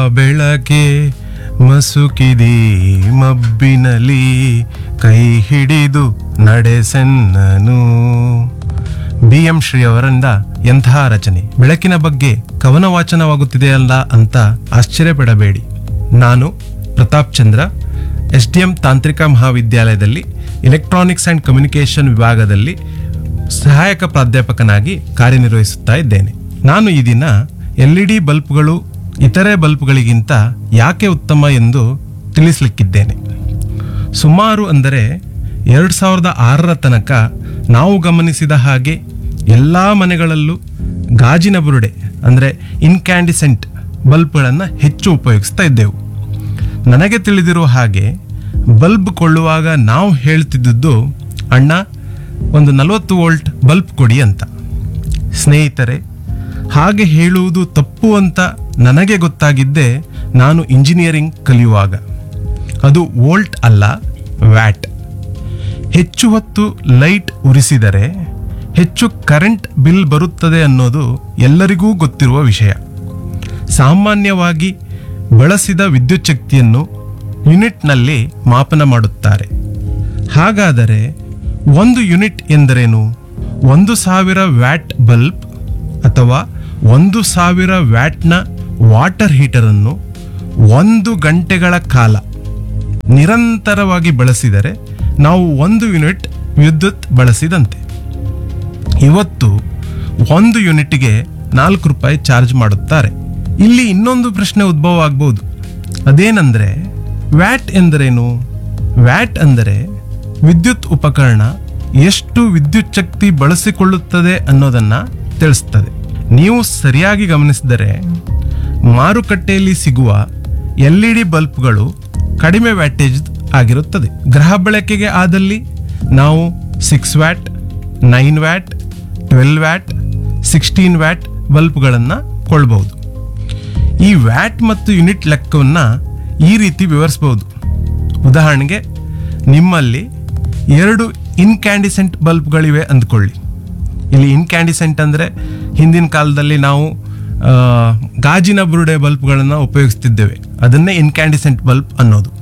ಬೆಳಕೆ ಮಸುಕಿದಿ ಮಬ್ಬಿನಲಿ ಕೈ ಹಿಡಿದು ನಡೆಸೆನ್ನನು B M Shri ಅವರಿಂದ ಎಂತಹ ರಚನೆ ಬೆಳಕಿನ ಬಗ್ಗೆ ಕವನ ವಾಚನವಾಗುತ್ತಿದೆಯಲ್ಲ ಅಂತ ಆಶ್ಚರ್ಯಪಡಬೇಡಿ ನಾನು Pratap Chandra S D M ತಾಂತ್ರಿಕ ಮಹಾವಿದ್ಯಾಲಯದಲ್ಲಿ ಇಲೆಕ್ಟ್ರಾನಿಕ್ಸ್ ಆ್ಯಂಡ್ ಕಮ್ಯುನಿಕೇಷನ್ ವಿಭಾಗದಲ್ಲಿ ಸಹಾಯಕ ಪ್ರಾಧ್ಯಾಪಕನಾಗಿ ಕಾರ್ಯನಿರ್ವಹಿಸುತ್ತಾ ಇದ್ದೇನೆ ನಾನು ಈ ದಿನ ಎಲ್ ಇ ಡಿ ಬಲ್ಬ್ಗಳು ಇತರೆ ಬಲ್ಬ್ಗಳಿಗಿಂತ ಯಾಕೆ ಉತ್ತಮ ಎಂದು ತಿಳಿಸಲಿಕ್ಕಿದ್ದೇನೆ ಸುಮಾರು ಅಂದರೆ ಎರಡು ಸಾವಿರದ ಆರರ ತನಕ ನಾವು ಗಮನಿಸಿದ ಹಾಗೆ ಎಲ್ಲ ಮನೆಗಳಲ್ಲೂ ಗಾಜಿನ ಬುರುಡೆ ಅಂದರೆ ಇನ್ಕ್ಯಾಂಡಿಸೆಂಟ್ ಬಲ್ಬ್ಗಳನ್ನು ಹೆಚ್ಚು ಉಪಯೋಗಿಸ್ತಾ ಇದ್ದೆವು ನನಗೆ ತಿಳಿದಿರುವ ಹಾಗೆ ಬಲ್ಬ್ ಕೊಳ್ಳುವಾಗ ನಾವು ಹೇಳ್ತಿದ್ದದ್ದು ಅಣ್ಣ ಒಂದು ನಲವತ್ತು ವೋಲ್ಟ್ ಬಲ್ಬ್ ಕೊಡಿ ಅಂತ ಸ್ನೇಹಿತರೆ ಹಾಗೆ ಹೇಳುವುದು ತಪ್ಪು ಅಂತ ನನಗೆ ಗೊತ್ತಾಗಿದ್ದೆ ನಾನು ಇಂಜಿನಿಯರಿಂಗ್ ಕಲಿಯುವಾಗ ಅದು ವೋಲ್ಟ್ ಅಲ್ಲ ವ್ಯಾಟ್ ಹೆಚ್ಚು ಹೊತ್ತು ಲೈಟ್ ಉರಿಸಿದರೆ ಹೆಚ್ಚು ಕರೆಂಟ್ ಬಿಲ್ ಬರುತ್ತದೆ ಅನ್ನೋದು ಎಲ್ಲರಿಗೂ ಗೊತ್ತಿರುವ ವಿಷಯ ಸಾಮಾನ್ಯವಾಗಿ ಬಳಸಿದ ವಿದ್ಯುತ್ ಶಕ್ತಿಯನ್ನು ಯೂನಿಟ್ನಲ್ಲಿ ಮಾಪನ ಮಾಡುತ್ತಾರೆ ಹಾಗಾದರೆ ಒಂದು ಯೂನಿಟ್ ಎಂದರೇನು ಒಂದು ಸಾವಿರ ವ್ಯಾಟ್ ಬಲ್ಬ್ ಅಥವಾ ಒಂದು ಸಾವಿರ ವ್ಯಾಟ್ನ ವಾಟರ್ ಹೀಟರನ್ನು ಒಂದು ಗಂಟೆಗಳ ಕಾಲ ನಿರಂತರವಾಗಿ ಬಳಸಿದರೆ ನಾವು ಒಂದು ಯೂನಿಟ್ ವಿದ್ಯುತ್ ಬಳಸಿದಂತೆ ಇವತ್ತು ಒಂದು ಯೂನಿಟ್ಗೆ ನಾಲ್ಕು ರೂಪಾಯಿ ಚಾರ್ಜ್ ಮಾಡುತ್ತಾರೆ ಇಲ್ಲಿ ಇನ್ನೊಂದು ಪ್ರಶ್ನೆ ಉದ್ಭವ ಆಗ್ಬೋದು ಅದೇನೆಂದರೆ ವ್ಯಾಟ್ ಎಂದರೇನು ವ್ಯಾಟ್ ಅಂದರೆ ವಿದ್ಯುತ್ ಉಪಕರಣ ಎಷ್ಟು ವಿದ್ಯುತ್ ಶಕ್ತಿ ಬಳಸಿಕೊಳ್ಳುತ್ತದೆ ಅನ್ನೋದನ್ನ ತಿಳಿಸ್ತದೆ ನೀವು ಸರಿಯಾಗಿ ಗಮನಿಸಿದರೆ ಮಾರುಕಟ್ಟೆಯಲ್ಲಿ ಸಿಗುವ ಎಲ್ ಇ ಡಿ ಬಲ್ಬ್ಗಳು ಕಡಿಮೆ ವ್ಯಾಟೇಜ್ ಆಗಿರುತ್ತದೆ ಗೃಹ ಬಳಕೆಗೆ ಆದಲ್ಲಿ ನಾವು six watt nine watt twelve watt sixteen watt ಬಲ್ಬ್ಗಳನ್ನು ಕೊಳ್ಳಬಹುದು ಈ ವ್ಯಾಟ್ ಮತ್ತು ಯೂನಿಟ್ ಲೆಕ್ಕವನ್ನು ಈ ರೀತಿ ವಿವರಿಸಬಹುದು ಉದಾಹರಣೆಗೆ ನಿಮ್ಮಲ್ಲಿ ಎರಡು ಇನ್ಕ್ಯಾಂಡಿಸೆಂಟ್ ಬಲ್ಬ್ಗಳಿವೆ ಅಂದ್ಕೊಳ್ಳಿ ಇಲ್ಲಿ ಇನ್ಕ್ಯಾಂಡಿಸೆಂಟ್ ಅಂದರೆ ಹಿಂದಿನ ಕಾಲದಲ್ಲಿ ನಾವು ಆ, ಗಾಜಿನ ಬುರುಡೆ ಬಲ್ಬ್ಗಳನ್ನು ಉಪಯೋಗಿಸ್ತಿದ್ದೇವೆ ಅದನ್ನೇ ಇನ್ಕ್ಯಾಂಡಿಸೆಂಟ್ ಬಲ್ಬ್ ಅನ್ನೋದು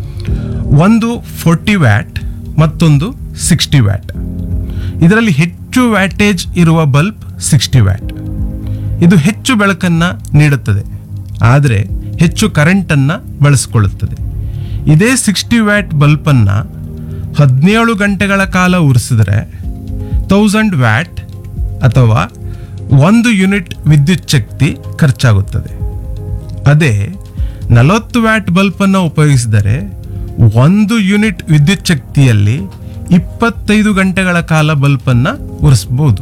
ಒಂದು ಫೋರ್ಟಿ ವ್ಯಾಟ್ ಮತ್ತೊಂದು ಸಿಕ್ಸ್ಟಿ ವ್ಯಾಟ್ ಇದರಲ್ಲಿ ಹೆಚ್ಚು ವ್ಯಾಟೇಜ್ ಇರುವ ಬಲ್ಬ್ ಸಿಕ್ಸ್ಟಿ ವ್ಯಾಟ್ ಇದು ಹೆಚ್ಚು ಬೆಳಕನ್ನು ನೀಡುತ್ತದೆ ಆದರೆ ಹೆಚ್ಚು ಕರೆಂಟನ್ನು ಬಳಸಿಕೊಳ್ಳುತ್ತದೆ ಇದೇ ಸಿಕ್ಸ್ಟಿ ವ್ಯಾಟ್ ಬಲ್ಬನ್ನು ಹದಿನೇಳು ಗಂಟೆಗಳ ಕಾಲ ಉರಿಸಿದರೆ ತೌಸಂಡ್ ವ್ಯಾಟ್ ಅಥವಾ ಒಂದು ಯೂನಿಟ್ ವಿದ್ಯುತ್ ಶಕ್ತಿ ಖರ್ಚಾಗುತ್ತದೆ ಅದೇ ನಲವತ್ತು ವ್ಯಾಟ್ ಬಲ್ಬನ್ನು ಉಪಯೋಗಿಸಿದರೆ ಒಂದು ಯೂನಿಟ್ ವಿದ್ಯುತ್ ಶಕ್ತಿಯಲ್ಲಿ ಇಪ್ಪತ್ತೈದು ಗಂಟೆಗಳ ಕಾಲ ಬಲ್ಬನ್ನು ಉರಿಸಬಹುದು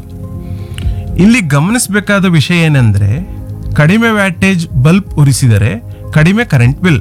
ಇಲ್ಲಿ ಗಮನಿಸಬೇಕಾದ ವಿಷಯ ಏನೆಂದರೆ ಕಡಿಮೆ ವ್ಯಾಟೇಜ್ ಬಲ್ಬ್ ಉರಿಸಿದರೆ ಕಡಿಮೆ ಕರೆಂಟ್ ಬಿಲ್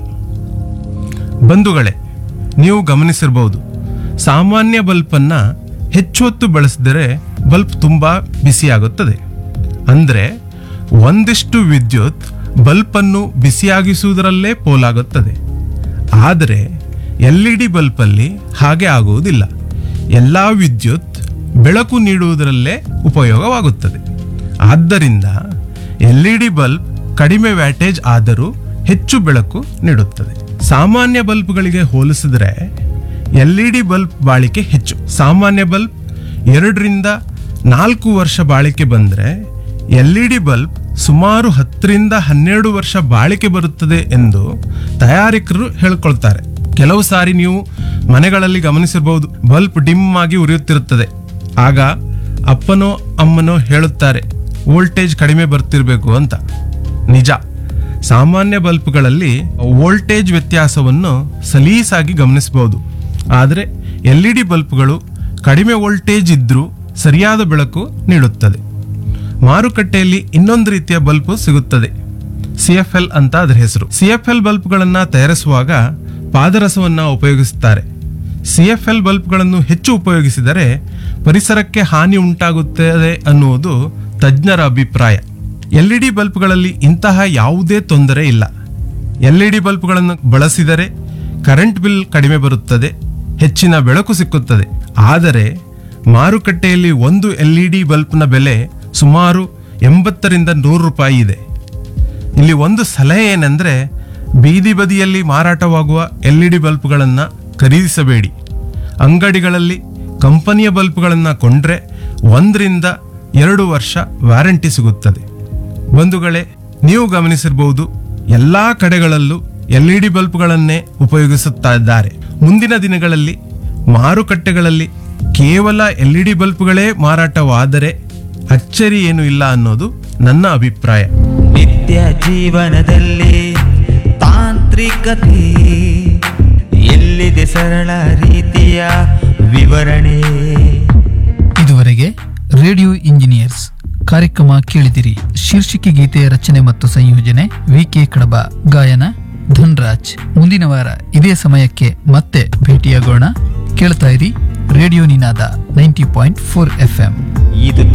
ಬಂಧುಗಳೇ ನೀವು ಗಮನಿಸಿರಬಹುದು ಸಾಮಾನ್ಯ ಬಲ್ಬನ್ನು ಹೆಚ್ಚು ಹೊತ್ತು ಬಳಸಿದರೆ ಬಲ್ಬ್ ತುಂಬ ಬಿಸಿಯಾಗುತ್ತದೆ ಅಂದರೆ ಒಂದಿಷ್ಟು ವಿದ್ಯುತ್ ಬಲ್ಬನ್ನು ಬಿಸಿಯಾಗಿಸುವುದರಲ್ಲೇ ಪೋಲಾಗುತ್ತದೆ ಆದರೆ ಎಲ್ ಇ ಡಿ ಬಲ್ಬಲ್ಲಿ ಹಾಗೆ ಆಗುವುದಿಲ್ಲ ಎಲ್ಲ ವಿದ್ಯುತ್ ಬೆಳಕು ನೀಡುವುದರಲ್ಲೇ ಉಪಯೋಗವಾಗುತ್ತದೆ ಆದ್ದರಿಂದ ಎಲ್ ಇ ಡಿ ಬಲ್ಬ್ ಕಡಿಮೆ ವ್ಯಾಟೇಜ್ ಆದರೂ ಹೆಚ್ಚು ಬೆಳಕು ನೀಡುತ್ತದೆ ಸಾಮಾನ್ಯ ಬಲ್ಬ್ಗಳಿಗೆ ಹೋಲಿಸಿದರೆ ಎಲ್ ಇ ಡಿ ಬಲ್ಬ್ ಬಾಳಿಕೆ ಹೆಚ್ಚು ಸಾಮಾನ್ಯ ಬಲ್ಬ್ ಎರಡರಿಂದ ನಾಲ್ಕು ವರ್ಷ ಬಾಳಿಕೆ ಬಂದರೆ ಎಲ್ ಇ ಡಿ ಬಲ್ಬ್ ಸುಮಾರು ಹತ್ತರಿಂದ ಹನ್ನೆರಡು ವರ್ಷ ಬಾಳಿಕೆ ಬರುತ್ತದೆ ಎಂದು ತಯಾರಕರು ಹೇಳ್ಕೊಳ್ತಾರೆ ಕೆಲವು ಸಾರಿ ನೀವು ಮನೆಗಳಲ್ಲಿ ಗಮನಿಸಿರಬಹುದು ಬಲ್ಬ್ ಡಿಮ್ ಆಗಿ ಉರಿಯುತ್ತಿರುತ್ತದೆ ಆಗ ಅಪ್ಪನೋ ಅಮ್ಮನೋ ಹೇಳುತ್ತಾರೆ ವೋಲ್ಟೇಜ್ ಕಡಿಮೆ ಬರ್ತಿರ್ಬೇಕು ಅಂತ ನಿಜ ಸಾಮಾನ್ಯ ಬಲ್ಬ್ಗಳಲ್ಲಿ ವೋಲ್ಟೇಜ್ ವ್ಯತ್ಯಾಸವನ್ನು ಸಲೀಸಾಗಿ ಗಮನಿಸಬಹುದು ಆದರೆ ಎಲ್ ಇ ಡಿ ಬಲ್ಬ್ಗಳು ಕಡಿಮೆ ವೋಲ್ಟೇಜ್ ಇದ್ರೂ ಸರಿಯಾದ ಬೆಳಕು ನೀಡುತ್ತದೆ ಮಾರುಕಟ್ಟೆಯಲ್ಲಿ ಇನ್ನೊಂದು ರೀತಿಯ ಬಲ್ಬ್ ಸಿಗುತ್ತದೆ ಸಿ ಎಫ್ ಎಲ್ ಅಂತ ಅದರ ಹೆಸರು ಸಿ ಎಫ್ ಎಲ್ ಬಲ್ಬ್ಗಳನ್ನು ತಯಾರಿಸುವಾಗ ಪಾದರಸವನ್ನು ಉಪಯೋಗಿಸುತ್ತಾರೆ ಸಿ ಎಫ್ ಎಲ್ ಬಲ್ಬ್ಗಳನ್ನು ಹೆಚ್ಚು ಉಪಯೋಗಿಸಿದರೆ ಪರಿಸರಕ್ಕೆ ಹಾನಿ ಉಂಟಾಗುತ್ತದೆ ಅನ್ನುವುದು ತಜ್ಞರ ಅಭಿಪ್ರಾಯ ಎಲ್ ಇ ಡಿ ಬಲ್ಬ್ಗಳಲ್ಲಿ ಇಂತಹ ಯಾವುದೇ ತೊಂದರೆ ಇಲ್ಲ ಎಲ್ ಇ ಡಿ ಬಲ್ಬ್ಗಳನ್ನು ಬಳಸಿದರೆ ಕರೆಂಟ್ ಬಿಲ್ ಕಡಿಮೆ ಬರುತ್ತದೆ ಹೆಚ್ಚಿನ ಬೆಳಕು ಸಿಕ್ಕುತ್ತದೆ ಆದರೆ ಮಾರುಕಟ್ಟೆಯಲ್ಲಿ ಒಂದು ಎಲ್ ಇ ಡಿ ಬಲ್ಬ್ನ ಬೆಲೆ ಸುಮಾರು ಎಂಬತ್ತರಿಂದ ನೂರು ರೂಪಾಯಿ ಇದೆ ಇಲ್ಲಿ ಒಂದು ಸಲಹೆ ಏನೆಂದರೆ ಬೀದಿ ಬದಿಯಲ್ಲಿ ಮಾರಾಟವಾಗುವ ಎಲ್ ಇ ಡಿ ಬಲ್ಬ್ಗಳನ್ನು ಖರೀದಿಸಬೇಡಿ ಅಂಗಡಿಗಳಲ್ಲಿ ಕಂಪನಿಯ ಬಲ್ಬ್ಗಳನ್ನು ಕೊಂಡ್ರೆ ಒಂದರಿಂದ ಎರಡು ವರ್ಷ ವ್ಯಾರಂಟಿ ಸಿಗುತ್ತದೆ ಬಂಧುಗಳೇ ನೀವು ಗಮನಿಸಿರಬಹುದು ಎಲ್ಲಾ ಕಡೆಗಳಲ್ಲೂ ಎಲ್ ಇ ಡಿ ಬಲ್ಬ್ಗಳನ್ನೇ ಉಪಯೋಗಿಸುತ್ತಾ ಇದ್ದಾರೆ ಮುಂದಿನ ದಿನಗಳಲ್ಲಿ ಮಾರುಕಟ್ಟೆಗಳಲ್ಲಿ ಕೇವಲ ಎಲ್ ಇ ಡಿ ಬಲ್ಬ್ಗಳೇ ಮಾರಾಟವಾದರೆ ಅಚ್ಚರಿ ಏನು ಇಲ್ಲ ಅನ್ನೋದು ನನ್ನ ಅಭಿಪ್ರಾಯ ನಿತ್ಯ ಜೀವನದಲ್ಲಿ ತಾಂತ್ರಿಕತೆ ಎಲ್ಲಿದೆ ಸರಳ ರೀತಿಯ ವಿವರಣೆ ಇದುವರೆಗೆ ರೇಡಿಯೋ ಇಂಜಿನಿಯರ್ಸ್ ಕಾರ್ಯಕ್ರಮ ಕೇಳಿದಿರಿ ಶೀರ್ಷಿಕೆ ಗೀತೆಯ ರಚನೆ ಮತ್ತು ಸಂಯೋಜನೆ ವಿ ಕೆ ಕಡಬ ಗಾಯನ ಧನ್ರಾಜ್ ಮುಂದಿನ ವಾರ ಇದೇ ಸಮಯಕ್ಕೆ ಮತ್ತೆ ಭೇಟಿಯಾಗೋಣ ಕೇಳ್ತಾ ಇರಿ radio Ninaada ninety point four F M ಇದು